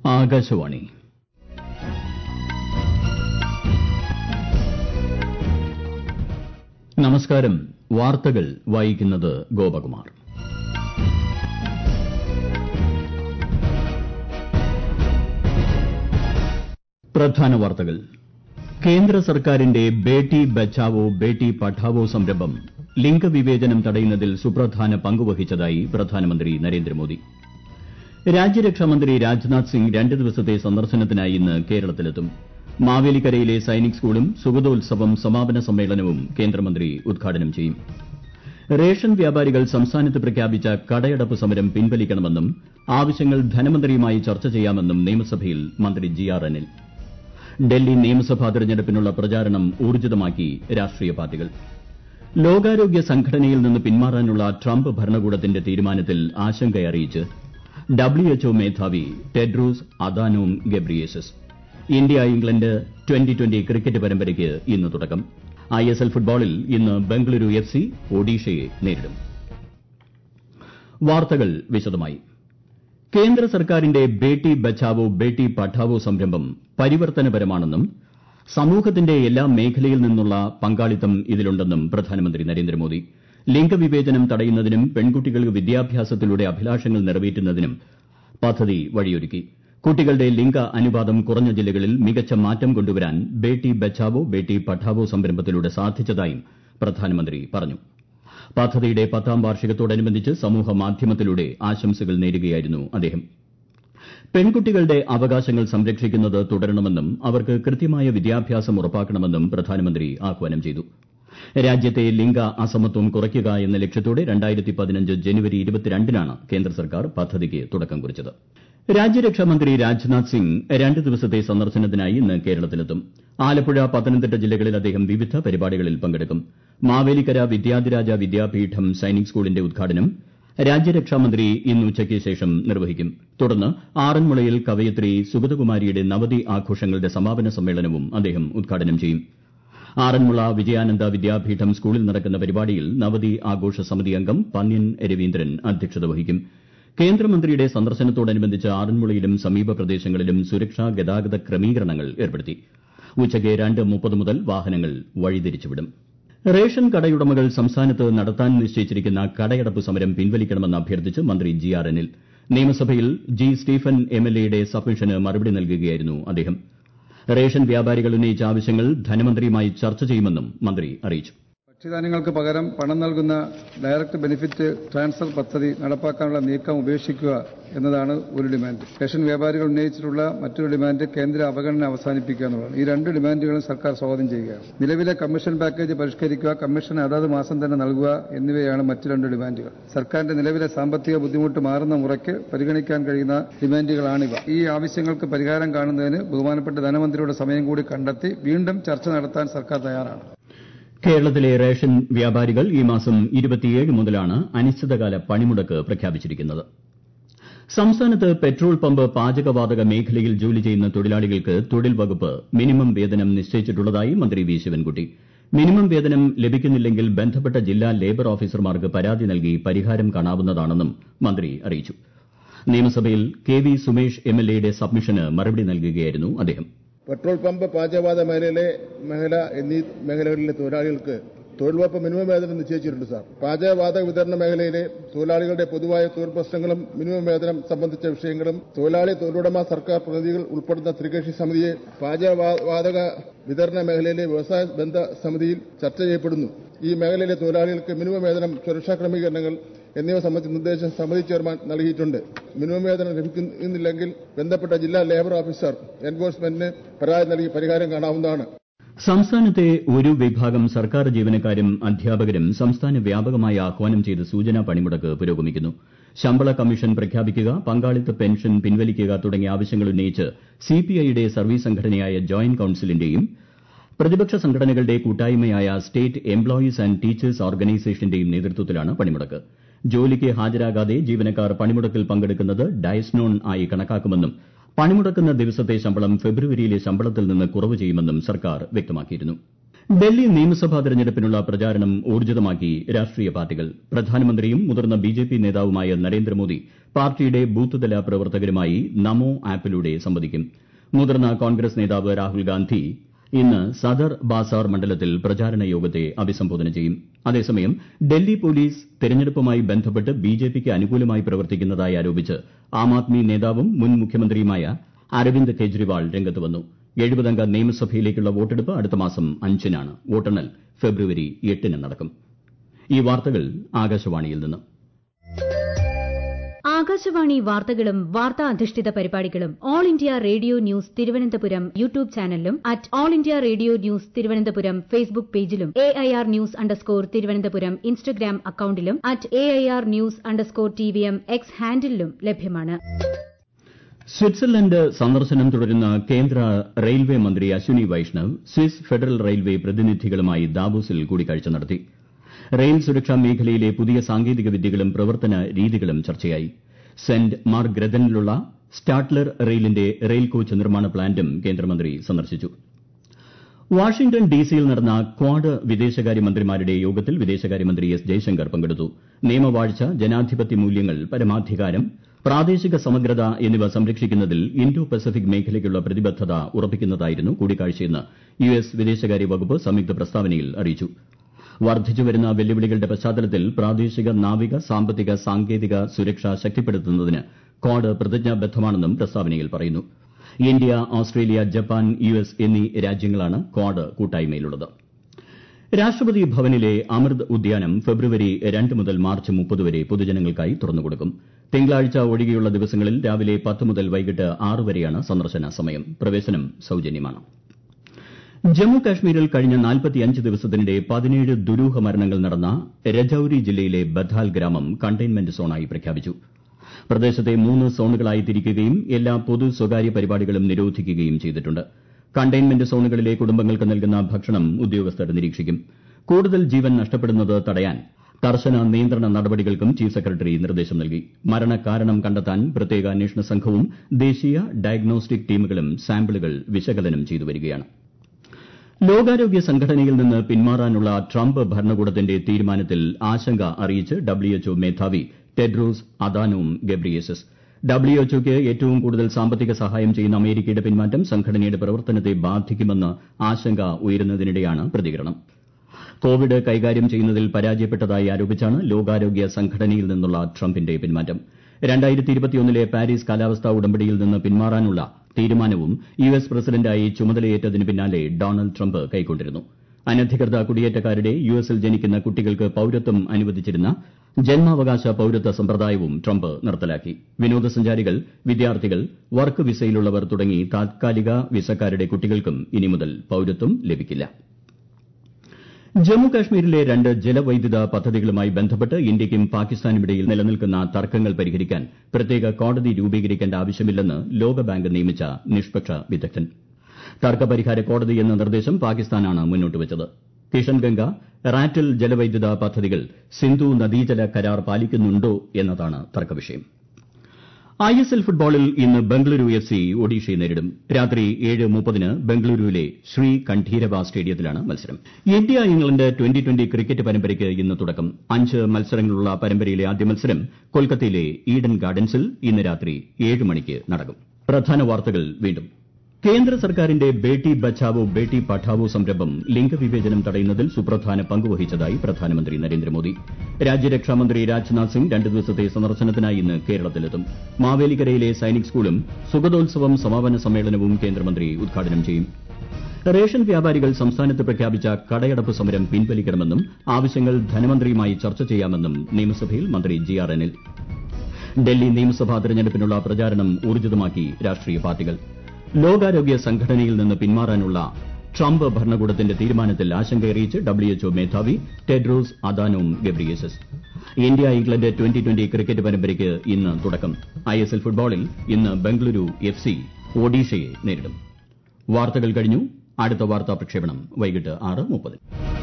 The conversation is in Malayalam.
ആകാശവാണി നമസ്കാരം വാർത്തകൾ വായിക്കുന്നത് ഗോപകുമാർ പ്രധാന വാർത്തകൾ കേന്ദ്ര സർക്കാരിന്റെ ബേട്ടി ബച്ചാവോ ബേട്ടി പഠാവോ സംരംഭം ലിംഗവിവേചനം തടയുന്നതിൽ സുപ്രധാന പങ്ക് വഹിച്ചതായി പ്രധാനമന്ത്രി നരേന്ദ്രമോദി രാജ്യരക്ഷാമന്ത്രി രാജ്നാഥ് സിംഗ് രണ്ട് ദിവസത്തെ സന്ദർശനത്തിനായി ഇന്ന് കേരളത്തിലെത്തും മാവേലിക്കരയിലെ സൈനിക് സ്കൂളും സുഗതോത്സവം സമാപന സമ്മേളനവും കേന്ദ്രമന്ത്രി ഉദ്ഘാടനം ചെയ്യും റേഷൻ വ്യാപാരികൾ സംസ്ഥാനത്ത് പ്രഖ്യാപിച്ച കടയടപ്പ് സമരം പിൻവലിക്കണമെന്നും ആവശ്യങ്ങൾ ധനമന്ത്രിയുമായി ചർച്ച ചെയ്യാമെന്നും നിയമസഭയിൽ മന്ത്രി ജി ആർ അനിൽ ഡൽഹി നിയമസഭാ തെരഞ്ഞെടുപ്പിനുള്ള പ്രചാരണം ഊർജ്ജിതമാക്കി രാഷ്ട്രീയ പാർട്ടികൾ ലോകാരോഗ്യ സംഘടനയിൽ നിന്ന് പിന്മാറാനുള്ള ട്രംപ് ഭരണകൂടത്തിന്റെ തീരുമാനത്തിൽ ആശങ്കയറിയിച്ച് ഡബ്ല്യുഎച്ച്ഒ മേധാവി Tedros Adhanom Ghebreyesus India England twenty twenty cricket പരമ്പരയ്ക്ക് ഇന്ന് തുടക്കം ഐഎസ്എൽ ഫുട്ബോളിൽ ഇന്ന് ബംഗളൂരു എഫ് സി ഒഡീഷയെ നേരിടും വാർത്തകൾ വിശദമായി കേന്ദ്ര സർക്കാരിന്റെ ബേട്ടി ബച്ചാവോ ബേട്ടി പഠാവോ സംരംഭം പരിവർത്തനപരമാണെന്നും സമൂഹത്തിന്റെ എല്ലാ മേഖലയിൽ നിന്നുള്ള പങ്കാളിത്തം ഇതിലുണ്ടെന്നും പ്രധാനമന്ത്രി നരേന്ദ്രമോദി ലിംഗവിവേചനം തടയുന്നതിനും പെൺകുട്ടികൾക്ക് വിദ്യാഭ്യാസത്തിലൂടെ അഭിലാഷങ്ങൾ നിറവേറ്റുന്നതിനും പദ്ധതി വഴിയൊരുക്കി കുട്ടികളുടെ ലിംഗ അനുപാതം കുറഞ്ഞ ജില്ലകളിൽ മികച്ച മാറ്റം കൊണ്ടുവരാൻ ബേട്ടി ബച്ചാവോ ബേട്ടി പഠാവോ സംരംഭത്തിലൂടെ സാധിച്ചതായും പ്രധാനമന്ത്രി പറഞ്ഞു പദ്ധതിയുടെ പത്താം വാർഷികത്തോടനുബന്ധിച്ച് സമൂഹമാധ്യമത്തിലൂടെ ആശംസകൾ നേരുകയായിരുന്നു അദ്ദേഹം പെൺകുട്ടികളുടെ അവകാശങ്ങൾ സംരക്ഷിക്കുന്നത് തുടരണമെന്നും അവർക്ക് കൃത്യമായ വിദ്യാഭ്യാസം ഉറപ്പാക്കണമെന്നും പ്രധാനമന്ത്രി ആഹ്വാനം ചെയ്തു രാജ്യത്തെ ലിംഗ അസമത്വം കുറയ്ക്കുക എന്ന ലക്ഷ്യത്തോടെ ജനുവരി നാണ് കേന്ദ്ര സർക്കാർ പദ്ധതിക്ക് തുടക്കം കുറിച്ചത് രാജ്യരക്ഷാമന്ത്രി രാജ്നാഥ് സിംഗ് രണ്ട് ദിവസത്തെ സന്ദർശനത്തിനായി ഇന്ന് കേരളത്തിലെത്തും ആലപ്പുഴ പത്തനംതിട്ട ജില്ലകളിൽ അദ്ദേഹം വിവിധ പരിപാടികളിൽ പങ്കെടുക്കും മാവേലിക്കര വിദ്യാധിരാജ വിദ്യാപീഠം സൈനിക് സ്കൂളിന്റെ ഉദ്ഘാടനം രാജ്യരക്ഷാമന്ത്രി ഇന്ന് ഉച്ചയ്ക്ക് ശേഷം നിർവഹിക്കും തുടർന്ന് ആറന്മുളയിൽ കവയിത്രി സുഗതകുമാരിയുടെ നവതി ആഘോഷങ്ങളുടെ സമാപന സമ്മേളനവും അദ്ദേഹം ഉദ്ഘാടനം ചെയ്യും ആറന്മുള വിജയാനന്ദ വിദ്യാപീഠം സ്കൂളിൽ നടക്കുന്ന പരിപാടിയിൽ നവതി ആഘോഷ സമിതി അംഗം പന്ന്യൻ രവീന്ദ്രൻ അധ്യക്ഷത വഹിക്കും കേന്ദ്രമന്ത്രിയുടെ സന്ദർശനത്തോടനുബന്ധിച്ച് ആറന്മുളയിലും സമീപ പ്രദേശങ്ങളിലും സുരക്ഷാ ഗതാഗത ക്രമീകരണങ്ങൾ ഏർപ്പെടുത്തി ഉച്ചയ്ക്ക് രണ്ട് മുപ്പത് മുതൽ വാഹനങ്ങൾ വഴിതിരിച്ചുവിടും റേഷൻ കടയുടമകൾ സംസ്ഥാനത്ത് നടത്താൻ നിശ്ചയിച്ചിരിക്കുന്ന കടയടപ്പ് സമരം പിൻവലിക്കണമെന്ന് അഭ്യർത്ഥിച്ച് മന്ത്രി ജി ആർ അനിൽ നിയമസഭയിൽ ജി സ്റ്റീഫൻ എംഎൽഎയുടെ സബ്മിഷന് മറുപടി നൽകുകയായിരുന്നു അദ്ദേഹം റേഷൻ വ്യാപാരികൾ ഉന്നയിച്ച ആവശ്യങ്ങൾ ധനമന്ത്രിയുമായി ചർച്ച ചെയ്യുമെന്നും മന്ത്രി അറിയിച്ചു ഭക്ഷ്യധാന്യങ്ങൾക്ക് പകരം പണം നൽകുന്ന ഡയറക്ട് ബെനിഫിറ്റ് ട്രാൻസ്ഫർ പദ്ധതി നടപ്പാക്കാനുള്ള നീക്കം ഉപേക്ഷിക്കുക എന്നതാണ് ഒരു ഡിമാൻഡ് റേഷൻ വ്യാപാരികൾ ഉന്നയിച്ചിട്ടുള്ള മറ്റൊരു ഡിമാൻഡ് കേന്ദ്ര അവഗണന അവസാനിപ്പിക്കുക എന്നുള്ളതാണ് ഈ രണ്ട് ഡിമാൻഡുകളും സർക്കാർ സ്വാഗതം ചെയ്യുകയാണ് നിലവിലെ കമ്മീഷൻ പാക്കേജ് പരിഷ്കരിക്കുക കമ്മീഷൻ അതാത് മാസം തന്നെ നൽകുക എന്നിവയാണ് മറ്റു രണ്ട് ഡിമാൻഡുകൾ സർക്കാരിന്റെ നിലവിലെ സാമ്പത്തിക ബുദ്ധിമുട്ട് മാറുന്ന മുറയ്ക്ക് പരിഗണിക്കാൻ കഴിയുന്ന ഡിമാൻഡുകളാണിവ ഈ ആവശ്യങ്ങൾക്ക് പരിഹാരം കാണുന്നതിന് ബഹുമാനപ്പെട്ട ധനമന്ത്രിയുടെ സമയം കൂടി കണ്ടെത്തി വീണ്ടും ചർച്ച നടത്താൻ സർക്കാർ തയ്യാറാണ് കേരളത്തിലെ റേഷൻ വ്യാപാരികൾ ഈ മാസം മുതലാണ് അനിശ്ചിതകാല പണിമുടക്ക് പ്രഖ്യാപിച്ചിരിക്കുന്നത് സംസ്ഥാനത്ത് പെട്രോൾ പമ്പ് പാചകവാതക മേഖലയിൽ ജോലി ചെയ്യുന്ന തൊഴിലാളികൾക്ക് തൊഴിൽ വകുപ്പ് മിനിമം വേതനം നിശ്ചയിച്ചിട്ടുള്ളതായി മന്ത്രി വി ശിവൻകുട്ടി മിനിമം വേതനം ലഭിക്കുന്നില്ലെങ്കിൽ ബന്ധപ്പെട്ട ജില്ലാ ലേബർ ഓഫീസർമാർക്ക് പരാതി നൽകി പരിഹാരം കാണാവുന്നതാണെന്നും മന്ത്രി അറിയിച്ചു നിയമസഭയിൽ കെ വി സുമേഷ് എംഎൽഎയുടെ സബ്മിഷന് മറുപടി നൽകുകയായിരുന്നു അദ്ദേഹം പെട്രോൾ പമ്പ് പാചകവാത മേഖലയിലെ മേഖല എന്നീ മേഖലകളിലെ തൊഴിലാളികൾക്ക് തൊഴിൽ വകുപ്പ് മിനിമം വേതനം നിശ്ചയിച്ചിട്ടുണ്ട് സാർ പാചകവാതക വിതരണ മേഖലയിലെ തൊഴിലാളികളുടെ പൊതുവായ തൊഴിൽ പ്രശ്നങ്ങളും മിനിമം വേതനം സംബന്ധിച്ച വിഷയങ്ങളും തൊഴിലാളി തൊഴിലുടമ സർക്കാർ പ്രതിനിധികൾ ഉൾപ്പെടുന്ന ത്രികക്ഷി സമിതിയെ പാചകവാതക വിതരണ മേഖലയിലെ വ്യവസായ ബന്ധ സമിതിയിൽ ചർച്ച ചെയ്യപ്പെടുന്നു ഈ മേഖലയിലെ തൊഴിലാളികൾക്ക് മിനിമം വേതനം സുരക്ഷാ ക്രമീകരണങ്ങൾ എന്നിവ സംബന്ധിച്ച നിർദ്ദേശം സമിതി ചെയർമാൻ നൽകിയിട്ടുണ്ട് മിനിമം വേതനം ലഭിക്കുന്നില്ലെങ്കിൽ ബന്ധപ്പെട്ട ജില്ലാ ലേബർ ഓഫീസർ എൻഫോഴ്സ്മെന്റിന് പരാതി നൽകി പരിഹാരം കാണാവുന്നതാണ് സംസ്ഥാനത്തെ ഒരു വിഭാഗം സർക്കാർ ജീവനക്കാരും അധ്യാപകരും സംസ്ഥാന വ്യാപകമായി ആഹ്വാനം ചെയ്ത സൂചനാ പണിമുടക്ക് പുരോഗമിക്കുന്നു ശമ്പള കമ്മീഷൻ പ്രഖ്യാപിക്കുക പങ്കാളിത്ത പെൻഷൻ പിൻവലിക്കുക തുടങ്ങിയ ആവശ്യങ്ങൾ ഉന്നയിച്ച് സിപിഐയുടെ സർവീസ് സംഘടനയായ ജോയിന്റ് കൌൺസിലിന്റെയും പ്രതിപക്ഷ സംഘടനകളുടെ കൂട്ടായ്മയായ സ്റ്റേറ്റ് എംപ്ലോയീസ് ആന്റ് ടീച്ചേഴ്സ് ഓർഗനൈസേഷന്റെയും നേതൃത്വത്തിലാണ് പണിമുടക്ക് ജോലിക്ക് ഹാജരാകാതെ ജീവനക്കാർ പണിമുടക്കിൽ പങ്കെടുക്കുന്നത് ഡയസ്നോൺ ആയി കണക്കാക്കുമെന്നും പണിമുടക്കുന്ന ദിവസത്തെ ശമ്പളം ഫെബ്രുവരിയിലെ ശമ്പളത്തിൽ നിന്ന് കുറവ് ചെയ്യുമെന്നും സർക്കാർ വ്യക്തമാക്കിയിരുന്നു ഡൽഹി നിയമസഭാ തെരഞ്ഞെടുപ്പിനുള്ള പ്രചാരണം ഊർജ്ജിതമാക്കി രാഷ്ട്രീയ പാർട്ടികൾ പ്രധാനമന്ത്രിയും മുതിർന്ന ബിജെപി നേതാവുമായ നരേന്ദ്രമോദി പാർട്ടിയുടെ ബൂത്ത്തല പ്രവർത്തകരുമായി നമോ ആപ്പിലൂടെ സംവദിക്കും മുതിർന്ന കോൺഗ്രസ് നേതാവ് രാഹുൽ ഗാന്ധി ഇന്ന് സദർ ബാസാർ മണ്ഡലത്തിൽ പ്രചാരണ യോഗത്തെ അഭിസംബോധന ചെയ്യും അതേസമയം ഡൽഹി പോലീസ് തെരഞ്ഞെടുപ്പുമായി ബന്ധപ്പെട്ട് ബിജെപിക്ക് അനുകൂലമായി പ്രവർത്തിക്കുന്നതായി ആരോപിച്ച് ആം ആദ്മി നേതാവും മുൻ മുഖ്യമന്ത്രിയുമായ അരവിന്ദ് കെജ്രിവാൾ രംഗത്ത് വന്നു എഴുപതംഗ നിയമസഭയിലേക്കുള്ള വോട്ടെടുപ്പ് അടുത്ത മാസം അഞ്ചിനാണ് വോട്ടെണ്ണൽ ഫെബ്രുവരി എട്ടിന് നടക്കും ഈ വാർത്തകൾ ആകാശവാണിയിൽ നിന്ന് ആകാശവാണി വാർത്തകളും വാർത്താ അധിഷ്ഠിത പരിപാടികളും All India Radio News Thiruvananthapuram YouTube ചാനലിലും at All India Radio News Thiruvananthapuram Facebook പേജിലും A I R news underscore Thiruvananthapuram Instagram അക്കൌണ്ടിലും at A I R news underscore T V M X ഹാൻഡിലും ലഭ്യമാണ് സ്വിറ്റ്സർലൻഡ് സന്ദർശനം തുടരുന്ന കേന്ദ്ര റെയിൽവേ മന്ത്രി Ashwini Vaishnaw Swiss Federal Railway പ്രതിനിധികളുമായി ദാവോസിൽ കൂടിക്കാഴ്ച നടത്തി റെയിൽ സുരക്ഷാ മേഖലയിലെ പുതിയ സാങ്കേതിക വിദ്യകളും പ്രവർത്തന രീതികളും ചർച്ചയായി സെന്റ് മാർഗ്രദനിലുള്ള സ്റ്റാഡ്ലർ റെയിലിന്റെ റെയിൽ കോച്ച് നിർമ്മാണ പ്ലാന്റും കേന്ദ്രമന്ത്രി സന്ദർശിച്ചു വാഷിംഗ്ടൺ ഡിസിയിൽ നടന്ന ക്വാഡ് വിദേശകാര്യ മന്ത്രിമാരുടെ യോഗത്തിൽ വിദേശകാര്യമന്ത്രി എസ് ജയശങ്കർ പങ്കെടുത്തു നിയമവാഴ്ച ജനാധിപത്യ മൂല്യങ്ങൾ പരമാധികാരം പ്രാദേശിക സമഗ്രത എന്നിവ സംരക്ഷിക്കുന്നതിൽ ഇന്തോ പസഫിക് മേഖലയ്ക്കുള്ള പ്രതിബദ്ധത ഉറപ്പിക്കുന്നതായിരുന്നു കൂടിക്കാഴ്ചയെന്ന് യു എസ് വിദേശകാര്യ വകുപ്പ് സംയുക്ത പ്രസ്താവനയിൽ അറിയിച്ചു വർദ്ധിച്ചുവരുന്ന വെല്ലുവിളികളുടെ പശ്ചാത്തലത്തിൽ പ്രാദേശിക നാവിക സാമ്പത്തിക സാങ്കേതിക സുരക്ഷ ശക്തിപ്പെടുത്തുന്നതിന് ക്വാഡ് പ്രതിജ്ഞാബദ്ധമാണെന്നും പ്രസ്താവനയിൽ പറയുന്നു India Australia Japan U S എന്നീ രാജ്യങ്ങളാണ് ക്വാഡ് കൂട്ടായ്മയിലുള്ളത് രാഷ്ട്രപതി ഭവനിലെ അമൃത് ഉദ്യാനം ഫെബ്രുവരി രണ്ട് മുതൽ മാർച്ച് മുപ്പത് വരെ പൊതുജനങ്ങൾക്കായി തുറന്നുകൊടുക്കും തിങ്കളാഴ്ച ഒഴികെയുള്ള ദിവസങ്ങളിൽ രാവിലെ പത്ത് മുതൽ വൈകിട്ട് ആറ് വരെയാണ് സന്ദർശന സമയം പ്രവേശനം സൌജന്യമാണ് ജമ്മു കാശ്മീരിൽ കഴിഞ്ഞ ദിവസത്തിനിടെ പതിനേഴ് ദുരൂഹ മരണങ്ങൾ നടന്ന രജൌരി ജില്ലയിലെ ബഥാൽ ഗ്രാമം കണ്ടെയ്ൻമെന്റ് സോണായി പ്രഖ്യാപിച്ചു പ്രദേശത്തെ മൂന്ന് സോണുകളായി തിരിക്കുകയും എല്ലാ പൊതു സ്വകാര്യ പരിപാടികളും നിരോധിക്കുകയും ചെയ്തിട്ടുണ്ട് കണ്ടെയ്ൻമെന്റ് സോണുകളിലെ കുടുംബങ്ങൾക്ക് നൽകുന്ന ഭക്ഷണം ഉദ്യോഗസ്ഥർ നിരീക്ഷിക്കും കൂടുതൽ ജീവൻ നഷ്ടപ്പെടുന്നത് തടയാൻ കർശന നിയന്ത്രണ നടപടികൾക്കും ചീഫ് സെക്രട്ടറി നിർദ്ദേശം നൽകി മരണകാരണം കണ്ടെത്താൻ പ്രത്യേക അന്വേഷണ സംഘവും ദേശീയ ഡയഗ്നോസ്റ്റിക് ടീമുകളും സാമ്പിളുകൾ വിശകലനം ചെയ്തുവരികയാണ് ലോകാരോഗ്യ സംഘടനയിൽ നിന്ന് പിന്മാറാനുള്ള ട്രംപ് ഭരണകൂടത്തിന്റെ തീരുമാനത്തിൽ ആശങ്ക അറിയിച്ച് ഡബ്ല്യുഎച്ച്ഒ മേധാവി ടെഡ്രോസ് അദാനോം ഗബ്രിയേസസ് ഡബ്ല്യുഎച്ച്ഒയ്ക്ക് ഏറ്റവും കൂടുതൽ സാമ്പത്തിക സഹായം ചെയ്യുന്ന അമേരിക്കയുടെ പിന്മാറ്റം സംഘടനയുടെ പ്രവർത്തനത്തെ ബാധിക്കുമെന്ന് ആശങ്ക ഉയരുന്നതിനിടെയാണ് പ്രതികരണം കോവിഡ് കൈകാര്യം ചെയ്യുന്നതിൽ പരാജയപ്പെട്ടതായി ആരോപിച്ചാണ് ലോകാരോഗ്യ സംഘടനയിൽ നിന്നുള്ള ട്രംപിന്റെ പിന്മാറ്റം ലെ പാരീസ് കാലാവസ്ഥാ ഉടമ്പടിയിൽ നിന്ന് പിന്മാറാനുള്ള തീരുമാനവും യു എസ് പ്രസിഡന്റായി ചുമതലയേറ്റതിന് പിന്നാലെ ഡൊണാൾഡ് ട്രംപ് കൈക്കൊണ്ടിരുന്നു അനധികൃത കുടിയേറ്റക്കാരുടെ യു എസിൽ ജനിക്കുന്ന കുട്ടികൾക്ക് പൌരത്വം അനുവദിച്ചിരുന്ന ജന്മാവകാശ പൌരത്വ സമ്പ്രദായവും ട്രംപ് നിർത്തലാക്കി വിനോദസഞ്ചാരികൾ വിദ്യാർത്ഥികൾ വർക്ക് വിസയിലുള്ളവർ തുടങ്ങി താത്കാലിക വിസക്കാരുടെ കുട്ടികൾക്കും ഇനി മുതൽ പൌരത്വം ലഭിക്കില്ല ജമ്മു കാശ്മീരിലെ രണ്ട് ജലവൈദ്യുത പദ്ധതികളുമായി ബന്ധപ്പെട്ട് ഇന്ത്യയ്ക്കും പാകിസ്ഥാനുമിടയിൽ നിലനിൽക്കുന്ന തർക്കങ്ങൾ പരിഹരിക്കാൻ പ്രത്യേക കോടതി രൂപീകരിക്കേണ്ട ആവശ്യമില്ലെന്ന് ലോകബാങ്ക് നിയമിച്ച നിഷ്പക്ഷ വിദഗ്ധൻ തർക്കപരിഹാര കോടതി എന്ന നിർദ്ദേശം പാകിസ്ഥാനാണ് മുന്നോട്ട് വച്ചത് കിഷൻഗംഗ റാറ്റൽ ജലവൈദ്യുത പദ്ധതികൾ സിന്ധു നദീജല കരാർ പാലിക്കുന്നുണ്ടോ എന്നതാണ് തർക്കവിഷയം ഐ എസ് എൽ ഫുട്ബോളിൽ ഇന്ന് ബംഗളൂരു എഫ് സി ഒഡീഷയെ നേരിടും രാത്രി ഏഴ് മുപ്പതിന് ബംഗളൂരുവിലെ ശ്രീ കണ്ഠീരവ സ്റ്റേഡിയത്തിലാണ് മത്സരം India England twenty twenty cricket പരമ്പരയ്ക്ക് ഇന്ന് തുടക്കം അഞ്ച് മത്സരങ്ങളുള്ള പരമ്പരയിലെ ആദ്യ മത്സരം കൊൽക്കത്തയിലെ ഈഡൻ ഗാർഡൻസിൽ ഇന്ന് രാത്രി ഏഴ് മണിക്ക് നടക്കും പ്രധാന വാർത്തകൾ വീണ്ടും കേന്ദ്ര സർക്കാരിന്റെ ബേട്ടി ബച്ചാവോ ബേട്ടി പഠാവോ സംരംഭം ലിംഗവിവേചനം തടയുന്നതിൽ സുപ്രധാന പങ്കുവഹിച്ചതായി പ്രധാനമന്ത്രി നരേന്ദ്രമോദി രാജ്യരക്ഷാമന്ത്രി രാജ്നാഥ് സിംഗ് രണ്ട് ദിവസത്തെ സന്ദർശനത്തിനായി ഇന്ന് കേരളത്തിലെത്തും മാവേലിക്കരയിലെ സൈനിക് സ്കൂളും സുഗതോത്സവം സമാപന സമ്മേളനവും കേന്ദ്രമന്ത്രി ഉദ്ഘാടനം ചെയ്യും റേഷൻ വ്യാപാരികൾ സംസ്ഥാനത്ത് പ്രഖ്യാപിച്ച കടയടപ്പ് സമരം പിൻവലിക്കണമെന്നും ആവശ്യങ്ങൾ ധനമന്ത്രിയുമായി ചർച്ച ചെയ്യാമെന്നും നിയമസഭയിൽ മന്ത്രി ജി ആർ അനിൽ ഡൽഹി നിയമസഭാ തെരഞ്ഞെടുപ്പിനുള്ള പ്രചാരണം ഊർജ്ജിതമാക്കി രാഷ്ട്രീയ പാർട്ടികൾ ലോകാരോഗ്യ സംഘടനയിൽ നിന്ന് പിന്മാറാനുള്ള ട്രംപ് ഭരണകൂടത്തിന്റെ തീരുമാനത്തിൽ ആശങ്കയറിയിച്ച് ഡബ്ല്യുഎച്ച്ഒ മേധാവി Tedros Adhanom Ghebreyesus India England twenty twenty cricket പരമ്പരയ്ക്ക് ഇന്ന് തുടക്കം ഐഎസ്എൽ ഫുട്ബോളിൽ ഇന്ന് ബംഗളൂരു എഫ് സി ഒഡീഷയെ നേരിടും വാർത്തകൾ കഴിഞ്ഞു അടുത്ത വാർത്താ പ്രക്ഷേപണം വൈകിട്ട് ആറ് മുപ്പതിന്